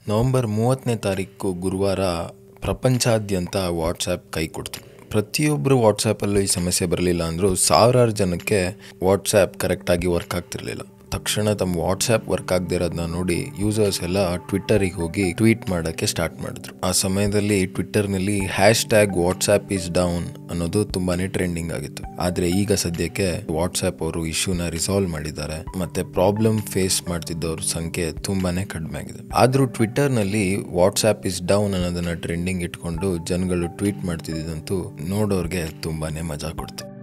November ಮೂವತ್ತನೇ ತಾರೀಕು ಗುರುವಾರ ಪ್ರಪಂಚಾದ್ಯಂತ ವಾಟ್ಸಾಪ್ ಕೈ ಕೊಡ್ತು ಪ್ರತಿಯೊಬ್ಬರು ವಾಟ್ಸಾಪಲ್ಲೂ ಈ ಸಮಸ್ಯೆ ಬರಲಿಲ್ಲ ಅಂದರೂ ಸಾವಿರಾರು ಜನಕ್ಕೆ ವಾಟ್ಸಾಪ್ ಕರೆಕ್ಟಾಗಿ ವರ್ಕ್ ಆಗ್ತಿರ್ಲಿಲ್ಲ ತಕ್ಷಣ ತಮ್ಮ ವಾಟ್ಸಾಪ್ ವರ್ಕ್ ಆಗದೆ ಇರೋದನ್ನ ನೋಡಿ ಯೂಸರ್ಸ್ ಎಲ್ಲ ಟ್ವಿಟ್ಟರಿಗೆ ಹೋಗಿ ಟ್ವೀಟ್ ಮಾಡೋಕ್ಕೆ ಸ್ಟಾರ್ಟ್ ಮಾಡಿದ್ರು ಆ ಸಮಯದಲ್ಲಿ ಟ್ವಿಟ್ಟರ್ನಲ್ಲಿ hash tag WhatsApp is down ಅನ್ನೋದು ತುಂಬಾನೇ ಟ್ರೆಂಡಿಂಗ್ ಆಗಿತ್ತು ಆದರೆ ಈಗ ಸದ್ಯಕ್ಕೆ ವಾಟ್ಸಾಪ್ ಅವರು ಇಶ್ಯೂನ ರಿಸಾಲ್ವ್ ಮಾಡಿದ್ದಾರೆ ಮತ್ತೆ ಪ್ರಾಬ್ಲಮ್ ಫೇಸ್ ಮಾಡ್ತಿದ್ದವ್ರ ಸಂಖ್ಯೆ ತುಂಬಾನೇ ಕಡಿಮೆ ಆಗಿದೆ ಆದರೂ ಟ್ವಿಟ್ಟರ್ನಲ್ಲಿ ವಾಟ್ಸಾಪ್ ಇಸ್ ಡೌನ್ ಅನ್ನೋದನ್ನ ಟ್ರೆಂಡಿಂಗ್ ಇಟ್ಕೊಂಡು ಜನಗಳು ಟ್ವೀಟ್ ಮಾಡ್ತಿದ್ದಂತೂ ನೋಡೋರ್ಗೆ ತುಂಬಾನೇ ಮಜಾ ಕೊಡ್ತು